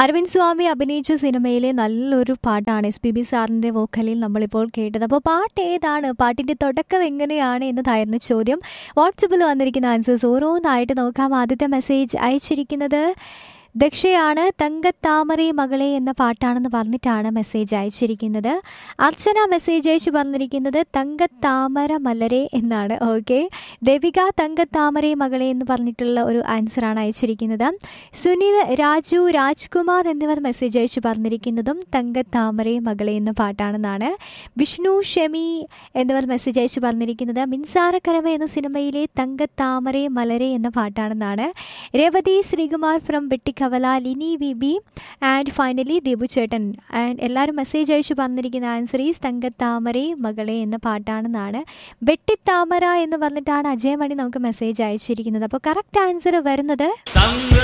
അരവിന്ദ് സ്വാമി അഭിനയിച്ച സിനിമയിലെ നല്ലൊരു പാട്ടാണ് എസ് പി ബി സാറിൻ്റെ വോക്കലിൽ നമ്മളിപ്പോൾ കേട്ടത് അപ്പോൾ പാട്ട് ഏതാണ് പാട്ടിൻ്റെ തുടക്കം എങ്ങനെയാണ് എന്നതായിരുന്നു ചോദ്യം വാട്സപ്പിൽ വന്നിരിക്കുന്ന ആൻസേഴ്സ് ഓരോന്നായിട്ട് നോക്കാം ആദ്യത്തെ മെസ്സേജ് അയച്ചിരിക്കുന്നത് ദക്ഷയാണ് തങ്കത്താമരേ മകളെ എന്ന പാട്ടാണെന്ന് പറഞ്ഞിട്ടാണ് മെസ്സേജ് അയച്ചിരിക്കുന്നത് അർച്ചന മെസ്സേജ് അയച്ച് പറഞ്ഞിരിക്കുന്നത് തങ്കത്താമര മലരെ എന്നാണ് ഓക്കെ ദേവിക തങ്കത്താമരേ മകളെ എന്ന് പറഞ്ഞിട്ടുള്ള ഒരു ആൻസറാണ് അയച്ചിരിക്കുന്നത് സുനിൽ രാജു രാജ്കുമാർ എന്നിവർ മെസ്സേജ് അയച്ച് പറഞ്ഞിരിക്കുന്നതും തങ്കത്താമരേ മകളെ എന്ന പാട്ടാണെന്നാണ് വിഷ്ണു ഷെമി എന്നിവർ മെസ്സേജ് അയച്ച് പറഞ്ഞിരിക്കുന്നത് മിൻസാരക്കരമ എന്ന സിനിമയിലെ തങ്കത്താമരേ മലരെ എന്ന പാട്ടാണെന്നാണ് Revathi Sreekumar from Vettikkavala Lini V B and finally Deepu ചേട്ടൻ ആൻഡ് എല്ലാവരും മെസ്സേജ് അയച്ച് പറഞ്ഞിരിക്കുന്ന ആൻസർ ഈസ് തങ്കത്താമരേ മകളെ എന്ന പാട്ടാണെന്നാണ് വെട്ടിത്താമര എന്ന് പറഞ്ഞിട്ടാണ് അജയമണി നമുക്ക് മെസ്സേജ് അയച്ചിരിക്കുന്നത് അപ്പോൾ കറക്റ്റ് ആൻസർ വരുന്നത് തങ്ക